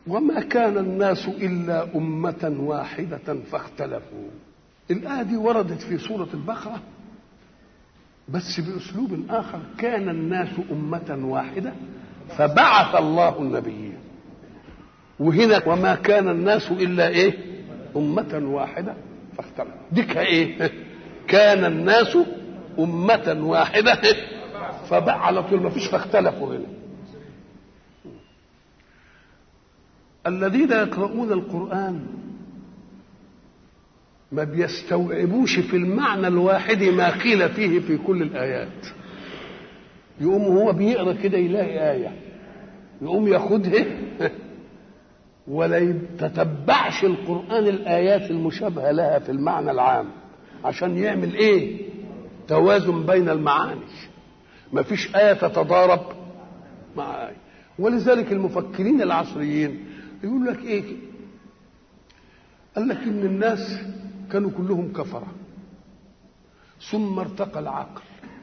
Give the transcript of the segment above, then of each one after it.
وما كان الناس إلا أمة واحدة فاختلفوا الآية دي وردت في سورة البقرة بس بأسلوب آخر كان الناس أمة واحدة فبعث الله النبيين وهنا وما كان الناس إلا إيه أمة واحدة فاختلفوا ديك إيه كان الناس أمة واحدة فبقى على طول ما فيش فاختلفوا هنا الذين يقرؤون القرآن ما بيستوعبوش في المعنى الواحد ما قيل فيه في كل الآيات يقوم هو بيقرأ كده يلاقي آية يقوم ياخدها ولا يتتبعش القرآن الآيات المشابهة لها في المعنى العام عشان يعمل إيه توازن بين المعاني ما فيش آية تتضارب مع آية ولذلك المفكرين العصريين يقول لك ايه قال لك ان الناس كانوا كلهم كفره ثم ارتقى العقل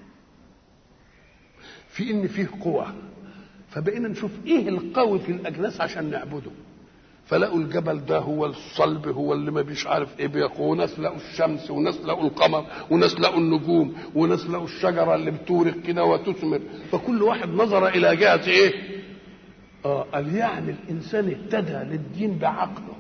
في ان فيه قوة فبقينا نشوف ايه القوي في الاجناس عشان نعبده فلقوا الجبل ده هو الصلب هو اللي ما بيش عارف ايه بيقوى وناس لقوا الشمس وناس لقوا القمر وناس لقوا النجوم وناس لقوا الشجره اللي بتورق كده وتثمر فكل واحد نظر الى جهه ايه اه قال يعني الانسان اهتدى للدين بعقله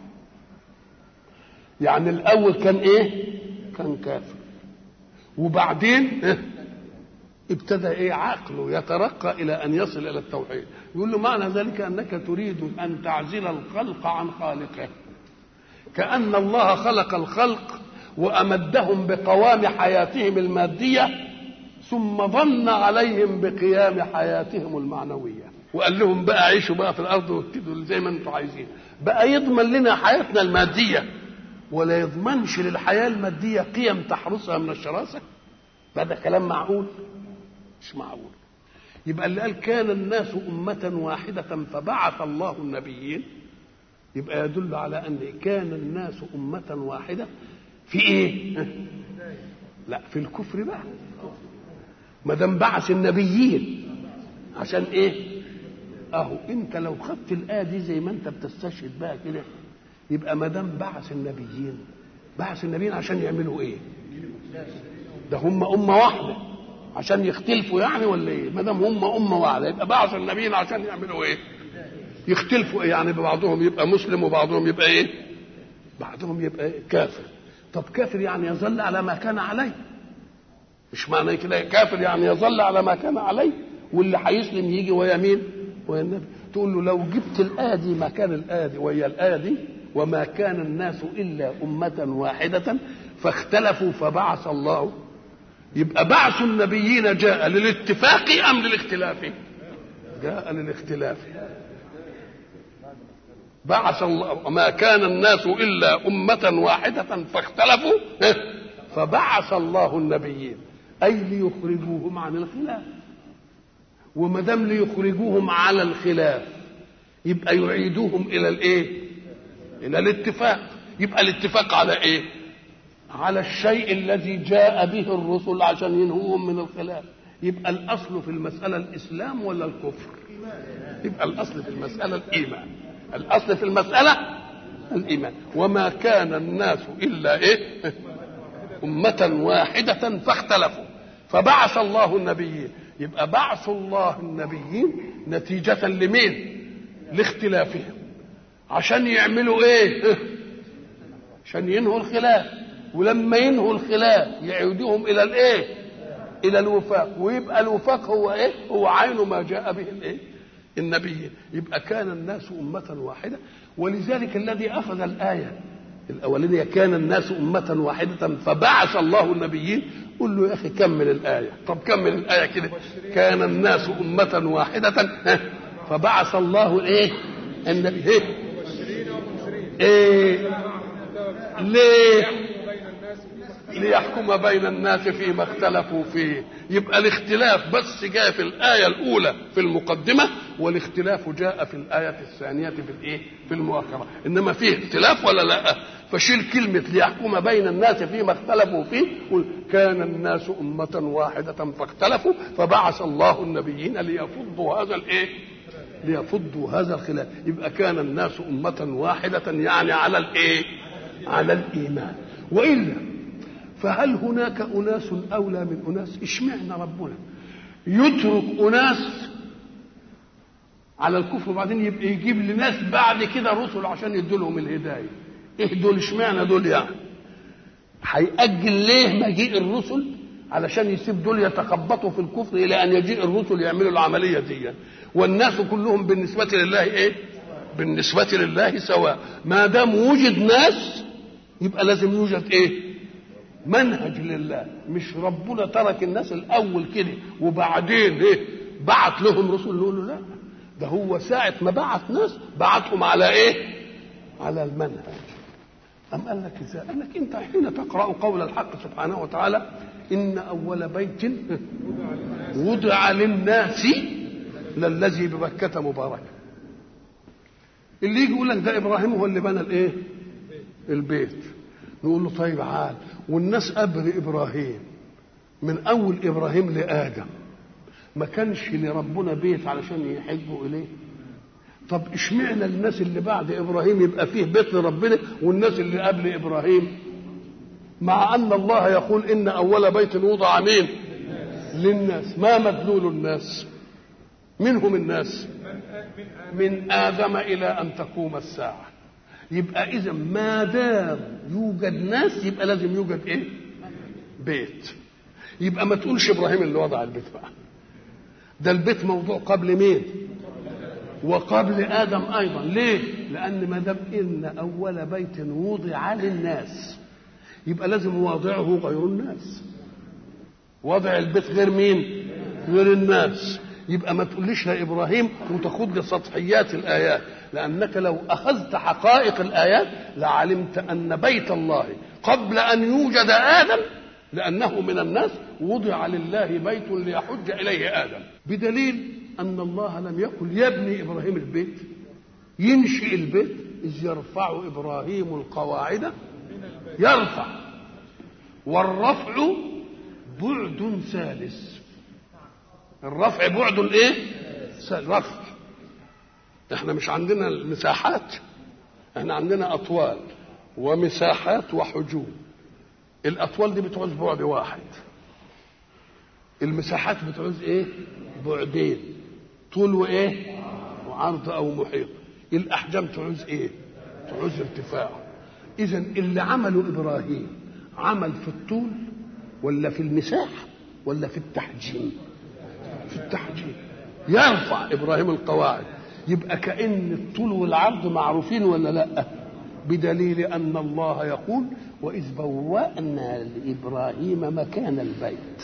يعني الاول كان ايه كان كافر وبعدين إيه؟ ابتدى ايه عقله يترقى الى ان يصل الى التوحيد يقول له معنى ذلك انك تريد ان تعزل الخلق عن خالقه كان الله خلق الخلق وامدهم بقوام حياتهم الماديه ثم ظن عليهم بقيام حياتهم المعنويه وقال لهم بقى عيشوا بقى في الارض وابتدوا زي ما انتم عايزين بقى يضمن لنا حياتنا الماديه ولا يضمنش للحياه الماديه قيم تحرسها من الشراسه هذا كلام معقول مش معقول يبقى اللي قال كان الناس أمة واحدة فبعث الله النبيين يبقى يدل على أن كان الناس أمة واحدة في إيه؟ لا في الكفر بقى ما دام بعث النبيين عشان إيه؟ أهو أنت لو خدت الآية دي زي ما أنت بتستشهد بقى كده يبقى ما دام بعث النبيين بعث النبيين عشان يعملوا إيه؟ ده هم أمة واحدة عشان يختلفوا يعني ولا ايه؟ ما دام هم امه واحده يبقى بعث النبيين عشان يعملوا ايه؟ يختلفوا إيه؟ يعني بعضهم يبقى مسلم وبعضهم يبقى ايه؟ بعضهم يبقى إيه؟ كافر. طب كافر يعني يظل على ما كان عليه. مش معنى كده كافر يعني يظل على ما كان عليه واللي هيسلم يجي ويا مين؟ ويا النبي. تقول له لو جبت الآية دي مكان الآية دي ويا الآية دي وما كان الناس إلا أمة واحدة فاختلفوا فبعث الله يبقى بعث النبيين جاء للاتفاق ام للاختلاف جاء للاختلاف بعث الله ما كان الناس الا امه واحده فاختلفوا فبعث الله النبيين اي ليخرجوهم عن الخلاف وما دام ليخرجوهم على الخلاف يبقى يعيدوهم الى الايه الى الاتفاق يبقى الاتفاق على ايه على الشيء الذي جاء به الرسل عشان ينهوهم من الخلاف يبقى الاصل في المساله الاسلام ولا الكفر يبقى الاصل في المساله الايمان الاصل في المساله الايمان وما كان الناس الا ايه امه واحده فاختلفوا فبعث الله النبيين يبقى بعث الله النبيين نتيجه لمين لاختلافهم عشان يعملوا ايه عشان ينهوا الخلاف ولما ينهوا الخلاف يعيدوهم الى الايه الى الوفاق ويبقى الوفاق هو ايه هو عين ما جاء به الايه النبي يبقى كان الناس أمة واحدة ولذلك الذي أخذ الآية الأولانية كان الناس أمة واحدة فبعث الله النبيين قل له يا أخي كمل الآية طب كمل الآية كده كان الناس أمة واحدة فبعث الله الإيه النبي إيه إيه ليه ليحكم بين الناس فيما اختلفوا فيه يبقى الاختلاف بس جاء في الآية الأولى في المقدمة والاختلاف جاء في الآية الثانية في الإيه؟ في المؤخرة إنما فيه اختلاف ولا لا فشيل كلمة ليحكم بين الناس فيما اختلفوا فيه قل كان الناس أمة واحدة فاختلفوا فبعث الله النبيين ليفضوا هذا الإيه ليفضوا هذا الخلاف يبقى كان الناس أمة واحدة يعني على الإيه على الإيمان وإلا فهل هناك أناس أولى من أناس اشمعنا ربنا يترك أناس على الكفر وبعدين يبقى يجيب لناس بعد كده رسل عشان يدوا لهم الهدايه ايه دول اشمعنى دول يعني هيأجل ليه مجيء الرسل علشان يسيب دول يتخبطوا في الكفر الى ان يجيء الرسل يعملوا العمليه دي والناس كلهم بالنسبه لله ايه بالنسبه لله سواء ما دام وجد ناس يبقى لازم يوجد ايه منهج لله مش ربنا ترك الناس الاول كده وبعدين ايه بعت لهم رسل نقول له لا ده هو ساعة ما بعت ناس بعتهم على ايه؟ على المنهج. أم قال لك ازاي؟ قال لك أنت حين تقرأ قول الحق سبحانه وتعالى إن أول بيت وضع للناس للذي ببكة مباركة. اللي يجي يقول لك ده إبراهيم هو اللي بنى الإيه؟ البيت. نقول له طيب عال والناس قبل إبراهيم من أول إبراهيم لآدم ما كانش لربنا بيت علشان يحجوا اليه طب اشمعنى الناس اللي بعد ابراهيم يبقى فيه بيت لربنا والناس اللي قبل ابراهيم مع ان الله يقول ان اول بيت وضع مين للناس ما مدلول الناس منهم الناس من ادم الى ان تقوم الساعه يبقى اذا ما دام يوجد ناس يبقى لازم يوجد ايه بيت يبقى ما تقولش ابراهيم اللي وضع البيت بقى ده البيت موضوع قبل مين وقبل ادم ايضا ليه لان ما دام ان اول بيت وضع للناس يبقى لازم واضعه غير الناس وضع البيت غير مين غير الناس يبقى ما تقوليش يا ابراهيم وتاخد لي سطحيات الايات لانك لو اخذت حقائق الايات لعلمت ان بيت الله قبل ان يوجد ادم لأنه من الناس وضع لله بيت ليحج إليه آدم بدليل أن الله لم يقل يبني إبراهيم البيت ينشئ البيت إذ يرفع إبراهيم القواعد يرفع والرفع بعد ثالث الرفع بعد الايه رفع احنا مش عندنا المساحات احنا عندنا اطوال ومساحات وحجوم الاطوال دي بتعوز بعد واحد المساحات بتعوز ايه بعدين طول وايه وعرض او محيط الاحجام تعوز ايه تعوز ارتفاع اذا اللي عمله ابراهيم عمل في الطول ولا في المساحه ولا في التحجيم في التحجيم يرفع ابراهيم القواعد يبقى كان الطول والعرض معروفين ولا لا بدليل ان الله يقول واذ بوانا لابراهيم مكان البيت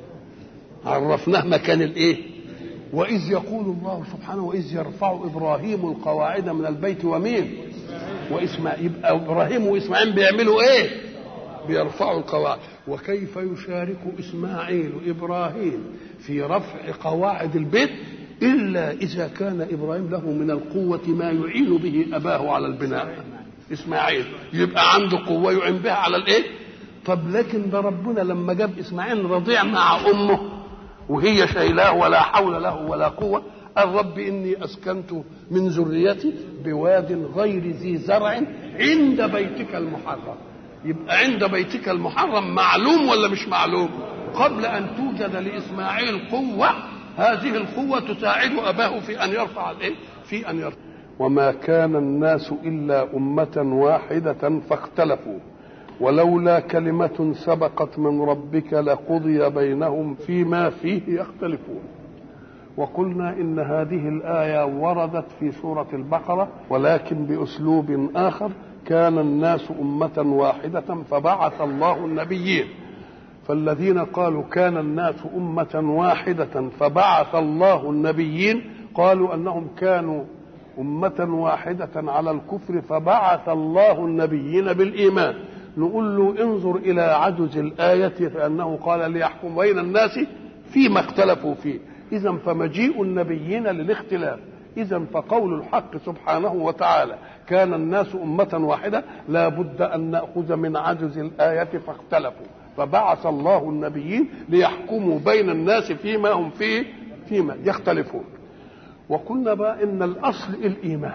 عرفناه مكان الايه واذ يقول الله سبحانه واذ يرفع ابراهيم القواعد من البيت ومين واسماعيل يبقى ابراهيم واسماعيل بيعملوا ايه بيرفعوا القواعد وكيف يشارك اسماعيل ابراهيم في رفع قواعد البيت الا اذا كان ابراهيم له من القوه ما يعين به اباه على البناء اسماعيل يبقى عنده قوه يعين بها على الايه طب لكن ده ربنا لما جاب اسماعيل رضيع مع امه وهي شايلاه ولا حول له ولا قوه قال رب اني اسكنت من ذريتي بواد غير ذي زرع عند بيتك المحرم يبقى عند بيتك المحرم معلوم ولا مش معلوم قبل ان توجد لاسماعيل قوه هذه القوه تساعد اباه في ان يرفع الايه في ان يرفع وما كان الناس الا امه واحده فاختلفوا ولولا كلمة سبقت من ربك لقضي بينهم فيما فيه يختلفون وقلنا إن هذه الآية وردت في سورة البقرة ولكن بأسلوب آخر كان الناس أمة واحدة فبعث الله النبيين فالذين قالوا كان الناس أمة واحدة فبعث الله النبيين قالوا أنهم كانوا أمة واحدة على الكفر فبعث الله النبيين بالإيمان نقول له انظر إلى عجز الآية فأنه قال ليحكم بين الناس فيما اختلفوا فيه إذا فمجيء النبيين للاختلاف إذا فقول الحق سبحانه وتعالى كان الناس أمة واحدة لا بد أن نأخذ من عجز الآية فاختلفوا فبعث الله النبيين ليحكموا بين الناس فيما هم فيه فيما يختلفون وقلنا بقى ان الاصل الايمان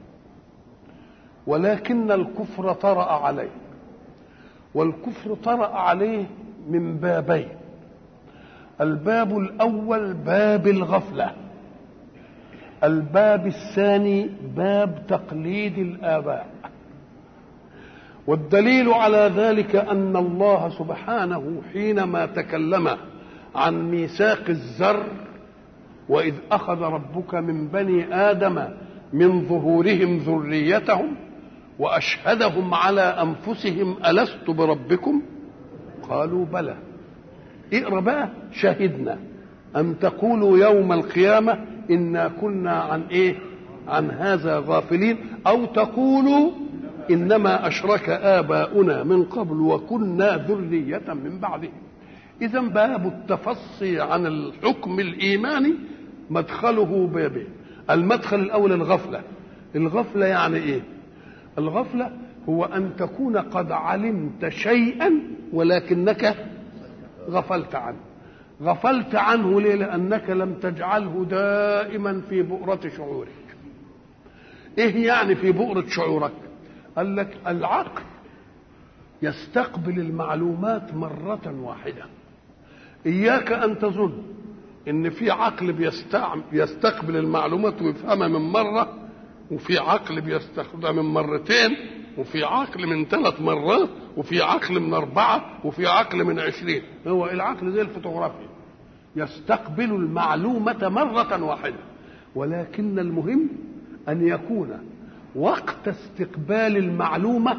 ولكن الكفر طرأ عليه والكفر طرأ عليه من بابين الباب الاول باب الغفله الباب الثاني باب تقليد الاباء والدليل على ذلك ان الله سبحانه حينما تكلم عن ميثاق الزر واذ اخذ ربك من بني ادم من ظهورهم ذريتهم واشهدهم على انفسهم الست بربكم قالوا بلى اقرا بقى شهدنا أم تقولوا يوم القيامة إنا كنا عن إيه عن هذا غافلين أو تقولوا إنما أشرك آباؤنا من قبل وكنا ذرية من بعدهم إذا باب التفصي عن الحكم الإيماني مدخله بابين المدخل الأول الغفلة الغفلة يعني إيه الغفلة هو أن تكون قد علمت شيئا ولكنك غفلت عنه غفلت عنه ليه لأنك لم تجعله دائما في بؤرة شعورك ايه يعني في بؤرة شعورك قال لك العقل يستقبل المعلومات مرة واحدة إياك أن تظن إن في عقل بيستقبل المعلومات ويفهمها من مرة وفي عقل بيستخدمها من مرتين وفي عقل من ثلاث مرات وفي عقل من أربعة وفي عقل من عشرين هو العقل زي الفوتوغرافيا يستقبل المعلومة مرة واحدة ولكن المهم أن يكون وقت استقبال المعلومة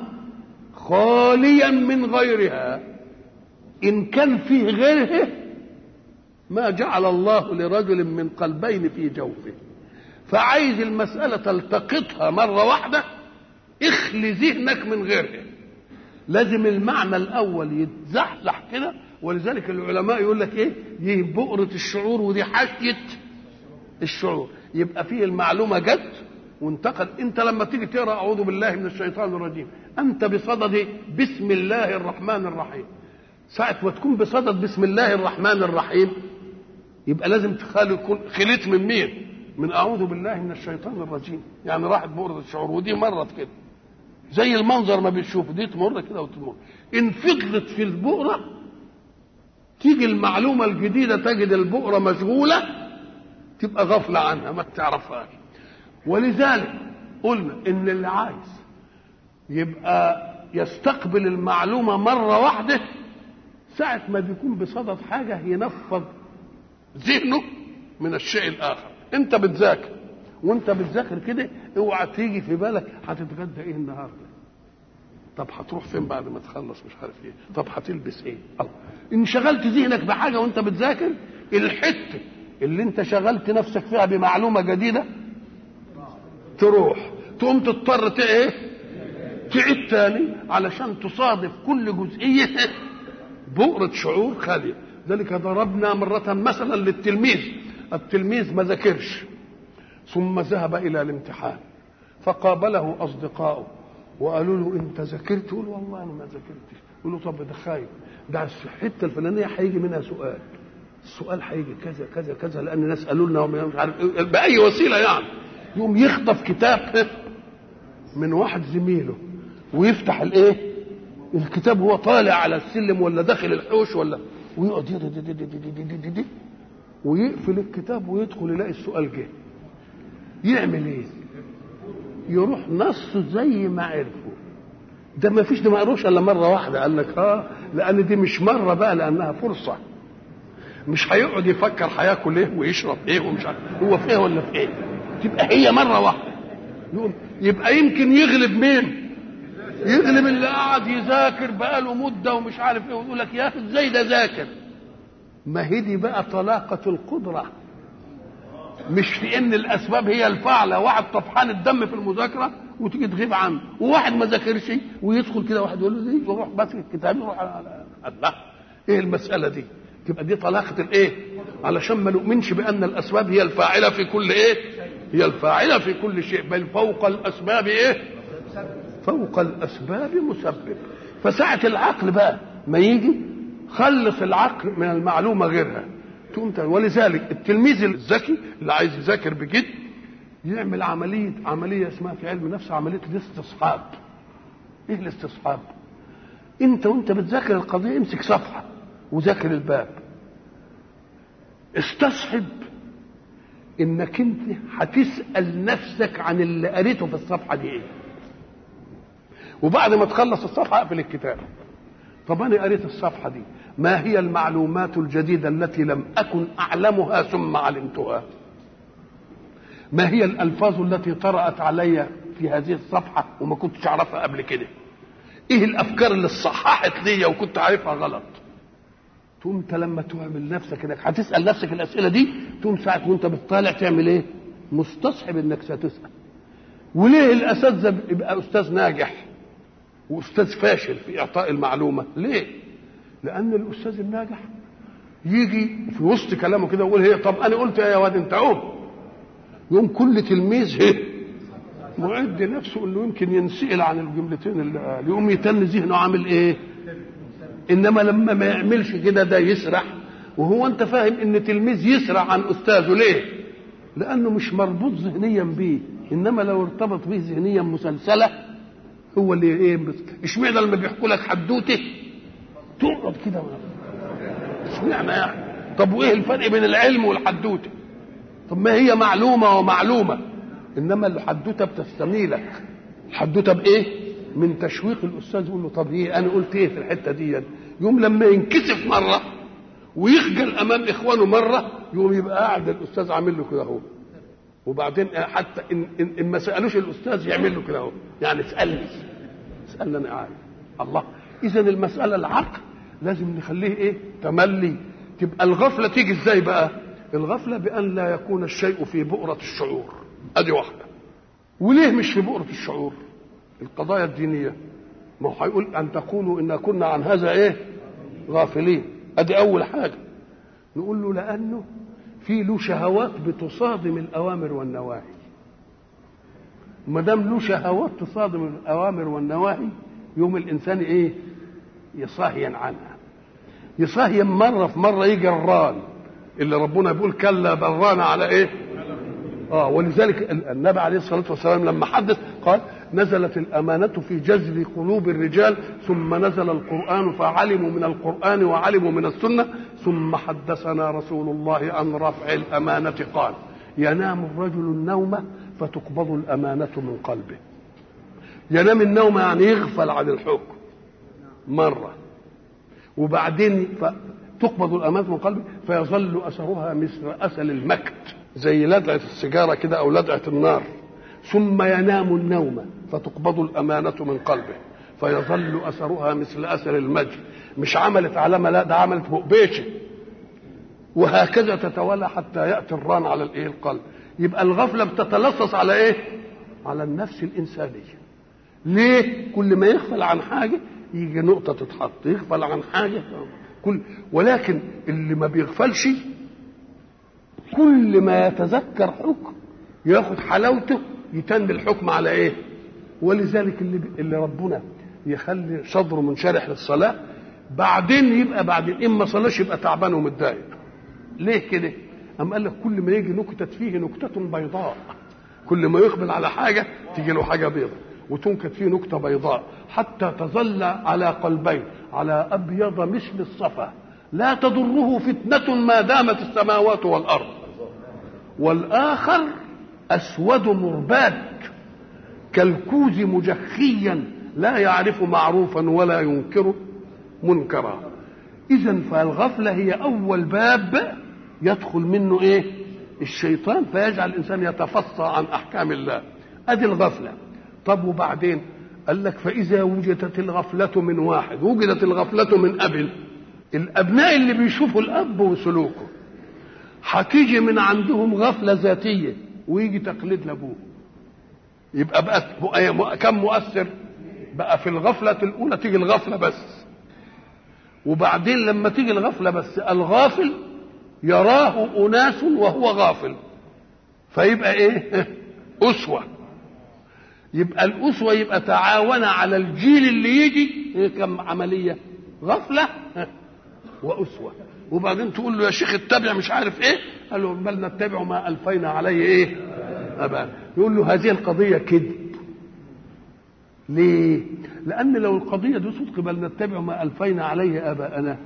خاليا من غيرها إن كان فيه غيره ما جعل الله لرجل من قلبين في جوفه فعايز المسألة تلتقطها مرة واحدة اخلي ذهنك من غيرها لازم المعنى الأول يتزحزح كده ولذلك العلماء يقول لك ايه دي بؤرة الشعور ودي حاشية الشعور يبقى فيه المعلومة جت وانتقد انت لما تيجي تقرا اعوذ بالله من الشيطان الرجيم انت بصدد بسم الله الرحمن الرحيم ساعة ما تكون بصدد بسم الله الرحمن الرحيم يبقى لازم تخلي خليت من مين؟ من اعوذ بالله من الشيطان الرجيم يعني راحت بؤرة الشعور ودي مرت كده زي المنظر ما بتشوف دي تمر كده وتمر ان فضلت في البؤرة تيجي المعلومة الجديدة تجد البؤرة مشغولة تبقى غفلة عنها ما تعرفهاش ولذلك قلنا ان اللي عايز يبقى يستقبل المعلومة مرة واحدة ساعة ما بيكون بصدد حاجة ينفض ذهنه من الشيء الآخر أنت بتذاكر وأنت بتذاكر كده اوعى تيجي في بالك هتتغدى إيه النهاردة طب هتروح فين بعد ما تخلص مش عارف ايه طب هتلبس ايه الله انشغلت ذهنك بحاجه وانت بتذاكر الحته اللي انت شغلت نفسك فيها بمعلومه جديده تروح تقوم تضطر ايه تعيد تاني علشان تصادف كل جزئيه بؤرة شعور خالية ذلك ضربنا مرة مثلا للتلميذ التلميذ ما ذاكرش ثم ذهب إلى الامتحان فقابله أصدقائه وقالوا له أنت ذاكرت يقول والله أنا ما ذاكرتش يقول له طب ده خايف ده الحتة الفلانية هيجي منها سؤال السؤال هيجي كذا كذا كذا لأن الناس قالوا لنا مش عارف بأي وسيلة يعني يقوم يخطف كتاب من واحد زميله ويفتح الايه الكتاب هو طالع على السلم ولا داخل الحوش ولا ويقعد دي دي دي دي دي دي دي ويقفل الكتاب ويدخل يلاقي السؤال جه يعمل ايه يروح نصه زي ما عرفه ده ما فيش ده ما قروش الا مره واحده قال لك اه لان دي مش مره بقى لانها فرصه مش هيقعد يفكر هياكل ايه ويشرب ايه ومش عارف هو في ايه ولا في ايه تبقى هي مره واحده يبقى يمكن يغلب مين يغلب اللي قعد يذاكر بقاله مده ومش عارف ايه ويقول لك يا اخي ازاي ده ذاكر ما هي دي بقى طلاقه القدره مش في ان الاسباب هي الفاعله واحد طفحان الدم في المذاكره وتيجي تغيب عنه وواحد ما ذاكرش ويدخل كده واحد يقول له زي يروح ماسك الكتاب يروح الله ايه المساله دي تبقى دي طلاقه الايه علشان ما نؤمنش بان الاسباب هي الفاعله في كل ايه هي الفاعله في كل شيء بل فوق الاسباب ايه فوق الاسباب مسبب فساعه العقل بقى ما يجي خلص العقل من المعلومه غيرها تقوم ولذلك التلميذ الذكي اللي عايز يذاكر بجد يعمل عمليه عمليه اسمها في علم النفس عمليه الاستصحاب ايه الاستصحاب انت وانت بتذاكر القضيه امسك صفحه وذاكر الباب استصحب انك انت هتسال نفسك عن اللي قريته في الصفحه دي ايه وبعد ما تخلص الصفحه اقفل الكتاب طب انا قريت الصفحه دي ما هي المعلومات الجديده التي لم اكن اعلمها ثم علمتها ما هي الالفاظ التي طرات علي في هذه الصفحه وما كنتش اعرفها قبل كده ايه الافكار اللي صححت ليا وكنت عارفها غلط تقوم انت لما تعمل نفسك انك هتسال نفسك الاسئله دي تقوم ساعه وانت بتطالع تعمل ايه مستصحب انك ستسال وليه الاساتذه يبقى استاذ ناجح واستاذ فاشل في اعطاء المعلومه ليه لان الاستاذ الناجح يجي في وسط كلامه كده ويقول هي طب انا قلت ايه يا واد انت قوم يوم كل تلميذ هي معد نفسه انه يمكن ينسال عن الجملتين اللي قال يقوم يتن ذهنه عامل ايه انما لما ما يعملش كده ده يسرح وهو انت فاهم ان تلميذ يسرح عن استاذه ليه لانه مش مربوط ذهنيا بيه انما لو ارتبط به ذهنيا مسلسله هو اللي ايه اشمعنى لما بيحكوا لك حدوته تقعد كده اشمعنى يعني طب وايه الفرق بين العلم والحدوته طب ما هي معلومه ومعلومه انما الحدوته بتستميلك الحدوته بايه من تشويق الاستاذ يقول له طب ايه انا قلت ايه في الحته دي يوم لما ينكسف مره ويخجل امام اخوانه مره يقوم يبقى قاعد الاستاذ عامل له كده اهو وبعدين حتى ان, إن, إن ما سالوش الاستاذ يعمل له كده اهو يعني اسالني اسالني انا عارف الله اذا المساله العقل لازم نخليه ايه تملي تبقى الغفله تيجي ازاي بقى الغفله بان لا يكون الشيء في بؤره الشعور ادي واحده وليه مش في بؤره الشعور القضايا الدينيه ما هو هيقول ان تقولوا ان كنا عن هذا ايه غافلين ادي اول حاجه نقول له لانه في له شهوات بتصادم الاوامر والنواهي ما دام له شهوات تصادم الاوامر والنواهي يوم الانسان ايه يصهين عنها يصهين مره في مره يجي الران اللي ربنا بيقول كلا بران على ايه اه ولذلك النبي عليه الصلاه والسلام لما حدث قال نزلت الامانه في جذر قلوب الرجال ثم نزل القران فعلموا من القران وعلموا من السنه ثم حدثنا رسول الله عن رفع الامانه قال ينام الرجل النوم فتقبض الامانه من قلبه ينام النوم يعني يغفل عن الحكم مره وبعدين تقبض الامانه من قلبه فيظل اثرها مثل اثر المكت زي لدعه السيجاره كده او لدعه النار ثم ينام النوم فتقبض الامانه من قلبه فيظل اثرها مثل اثر المجد مش عملت علامه لا ده عملت بقبيشه وهكذا تتوالى حتى ياتي الران على الايه القلب يبقى الغفله بتتلصص على ايه على النفس الانسانيه ليه كل ما يغفل عن حاجه يجي نقطه تتحط يغفل عن حاجه كل ولكن اللي ما بيغفلش كل ما يتذكر حكم ياخد حلاوته يتن الحكم على ايه ولذلك اللي, اللي ربنا يخلي صدره منشرح للصلاه بعدين يبقى بعدين اما صلاش يبقى تعبان ومتضايق ليه كده أم قال لك كل ما يجي نكتة فيه نكتة بيضاء كل ما يقبل على حاجة تيجي له حاجة بيضاء وتنكت فيه نكتة بيضاء حتى تظل على قلبين على أبيض مثل الصفا لا تضره فتنة ما دامت السماوات والأرض والآخر أسود مرباد كالكوز مجخيا لا يعرف معروفا ولا ينكر منكرا إذا فالغفلة هي أول باب يدخل منه إيه الشيطان فيجعل الإنسان يتفصى عن أحكام الله أدي الغفلة طب وبعدين قال لك فإذا وجدت الغفلة من واحد وجدت الغفلة من أب الأبناء اللي بيشوفوا الأب وسلوكه هتيجي من عندهم غفلة ذاتية ويجي تقليد لأبوه يبقى بقى كم مؤثر بقى في الغفلة الأولى تيجي الغفلة بس وبعدين لما تيجي الغفلة بس الغافل يراه أناس وهو غافل فيبقى إيه أسوة يبقى الأسوة يبقى تعاون على الجيل اللي يجي إيه كم عملية غفلة وأسوة وبعدين تقول له يا شيخ اتبع مش عارف ايه قال له بل نتبع ما الفينا عليه ايه اباءنا يقول له هذه القضيه كذب ليه لان لو القضيه دي صدق بل نتبع ما الفينا عليه اباءنا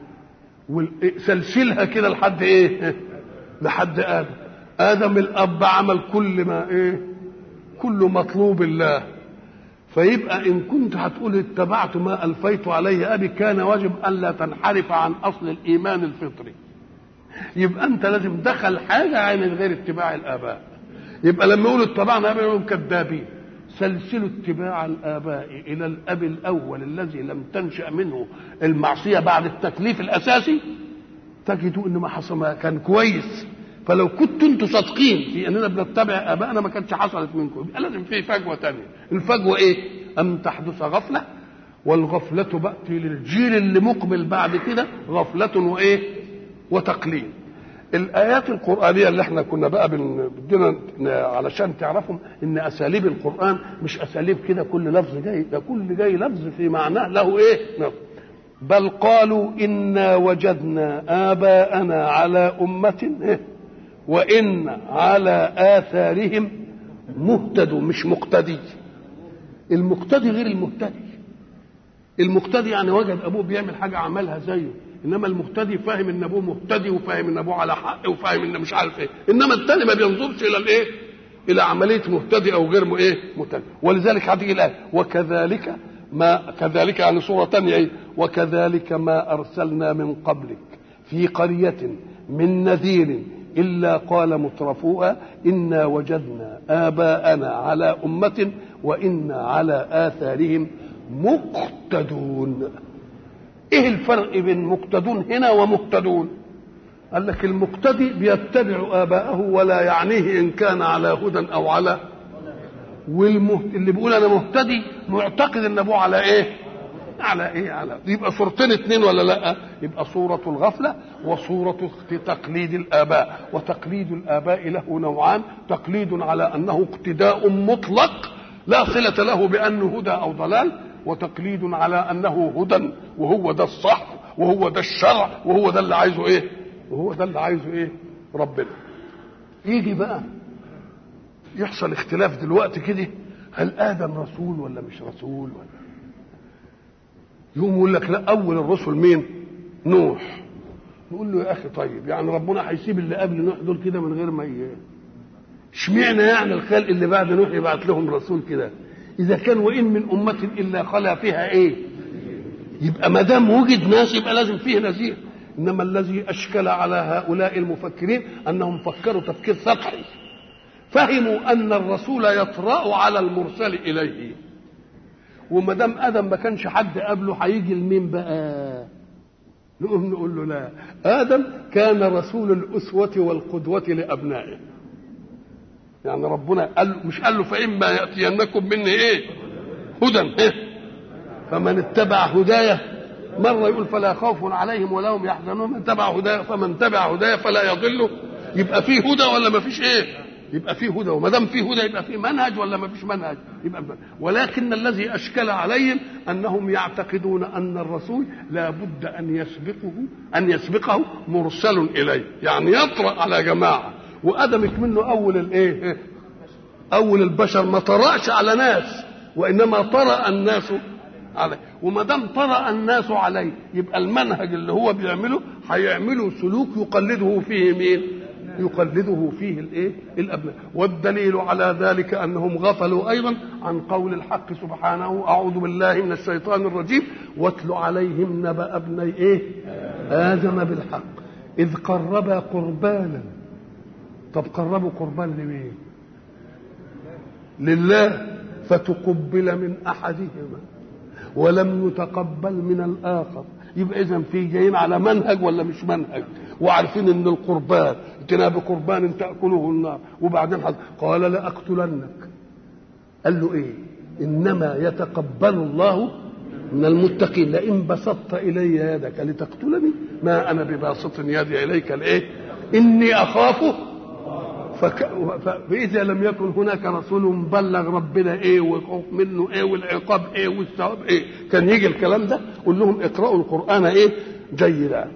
سلسلها كده لحد ايه لحد ادم ادم الاب عمل كل ما ايه كل مطلوب الله فيبقى ان كنت هتقول اتبعت ما الفيت عليه ابي كان واجب الا تنحرف عن اصل الايمان الفطري يبقى انت لازم دخل حاجه من غير اتباع الاباء يبقى لما يقولوا اتبعنا اباء يقولوا كذابين سلسلوا اتباع الاباء الى الاب الاول الذي لم تنشا منه المعصيه بعد التكليف الاساسي تجدوا ان ما حصل ما كان كويس فلو كنتوا انتوا صادقين في اننا بنتبع ابائنا ما كانتش حصلت منكم يبقى لازم في فجوه ثانيه الفجوه ايه ام تحدث غفله والغفله باتي للجيل اللي مقبل بعد كده غفله وايه وتقليد الايات القرانيه اللي احنا كنا بقى بدنا علشان تعرفهم ان اساليب القران مش اساليب كده كل لفظ جاي ده كل جاي لفظ في معناه له ايه بل قالوا انا وجدنا اباءنا على امه إيه؟ وان على اثارهم مهتدوا مش مقتدي المقتدي غير المهتدي المقتدي يعني وجد ابوه بيعمل حاجه عملها زيه انما المهتدي فاهم ان ابوه مهتدي وفاهم ان ابوه على حق وفاهم ان مش عارف ايه انما الثاني ما بينظرش الى الايه الى عمليه مهتدي او غير ايه مهتدي ولذلك هتيجي الايه وكذلك ما كذلك يعني صوره ثانيه ايه وكذلك ما ارسلنا من قبلك في قريه من نذير الا قال مترفوها انا وجدنا اباءنا على امه وانا على اثارهم مقتدون ايه الفرق بين مقتدون هنا ومهتدون قال لك المقتدي بيتبع اباءه ولا يعنيه ان كان على هدى او على والمهت... اللي بيقول انا مهتدي معتقد ان ابوه على ايه على ايه على يبقى صورتين اتنين ولا لا يبقى صورة الغفلة وصورة تقليد الآباء وتقليد الآباء له نوعان تقليد على أنه اقتداء مطلق لا صلة له بأنه هدى أو ضلال وتقليد على انه هدى وهو ده الصح وهو ده الشرع وهو ده اللي عايزه ايه وهو ده اللي عايزه ايه ربنا يجي بقى يحصل اختلاف دلوقتي كده هل ادم رسول ولا مش رسول ولا يقوم يقول لك لا اول الرسل مين نوح نقول له يا اخي طيب يعني ربنا هيسيب اللي قبل نوح دول كده من غير ما ي... اشمعنى يعني الخلق اللي بعد نوح يبعت لهم رسول كده اذا كان وان من امه الا خلا فيها ايه يبقى ما دام وجد ناس يبقى لازم فيه نذير انما الذي اشكل على هؤلاء المفكرين انهم فكروا تفكير سطحي فهموا ان الرسول يطرا على المرسل اليه وما دام ادم ما كانش حد قبله هيجي لمين بقى نقوم نقول له لا ادم كان رسول الاسوه والقدوه لابنائه يعني ربنا قال مش قال له فإما يأتينكم مني إيه هدى إيه؟ فمن اتبع هدايا مرة يقول فلا خوف عليهم ولا هم يحزنون من تبع هدايا فمن تبع هدايا فلا يضل يبقى فيه هدى ولا ما فيش ايه يبقى فيه هدى وما دام فيه هدى يبقى فيه منهج ولا ما فيش منهج يبقى ولكن الذي اشكل عليهم انهم يعتقدون ان الرسول لا بد ان يسبقه ان يسبقه مرسل اليه يعني يطرا على جماعه وادم منه اول الايه اول البشر ما طرأش على ناس وانما طرأ الناس عليه وما دام طرأ الناس عليه يبقى المنهج اللي هو بيعمله هيعملوا سلوك يقلده فيه مين يقلده فيه الايه الابناء والدليل على ذلك انهم غفلوا ايضا عن قول الحق سبحانه اعوذ بالله من الشيطان الرجيم واتل عليهم نبأ ابني ايه ادم بالحق اذ قربا قربانا طب قربوا قربان لمين لله فتقبل من احدهما ولم يتقبل من الاخر يبقى اذا في جايين على منهج ولا مش منهج وعارفين ان القربان اتنا بقربان تاكله النار وبعدين حد قال لاقتلنك قال له ايه انما يتقبل الله من المتقين لئن بسطت الي يدك لتقتلني ما انا بباسط يدي اليك الايه اني اخاف فك... فإذا لم يكن هناك رسول بلغ ربنا إيه والخوف منه إيه والعقاب إيه والثواب إيه كان يجي الكلام ده قول لهم اقرأوا القرآن إيه جيدا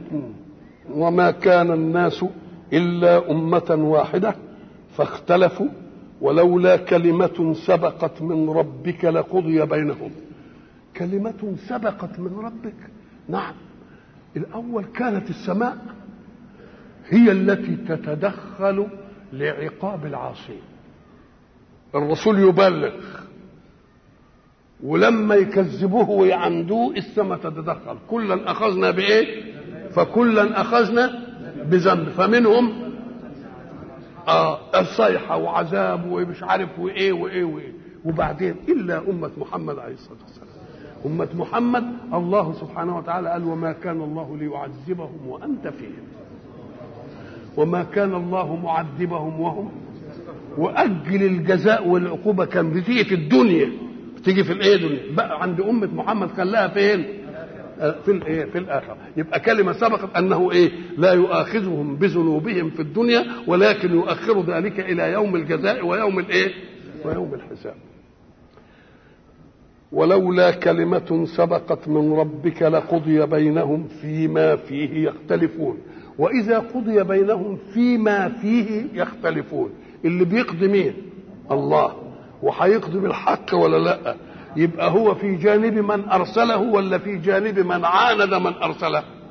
وما كان الناس إلا أمة واحدة فاختلفوا ولولا كلمة سبقت من ربك لقضي بينهم كلمة سبقت من ربك نعم الأول كانت السماء هي التي تتدخل لعقاب العاصين الرسول يبلغ ولما يكذبوه ويعندوه السماء تتدخل كلا اخذنا بايه فكلا اخذنا بذنب فمنهم آه الصيحة وعذاب ومش عارف وايه وايه وايه وبعدين الا امة محمد عليه الصلاة والسلام أمة محمد الله سبحانه وتعالى قال وما كان الله ليعذبهم وأنت فيهم وما كان الله معذبهم وهم وأجل الجزاء والعقوبة كان بتيجي في الدنيا بتيجي في الايه دنيا بقى عند أمة محمد خلاها فين؟ في الايه في الاخره يبقى كلمه سبقت انه ايه لا يؤاخذهم بذنوبهم في الدنيا ولكن يؤخر ذلك الى يوم الجزاء ويوم الايه ويوم الحساب ولولا كلمة سبقت من ربك لقضي بينهم فيما فيه يختلفون وإذا قضي بينهم فيما فيه يختلفون اللي بيقضي مين الله وهيقضي بالحق ولا لا يبقى هو في جانب من أرسله ولا في جانب من عاند من أرسله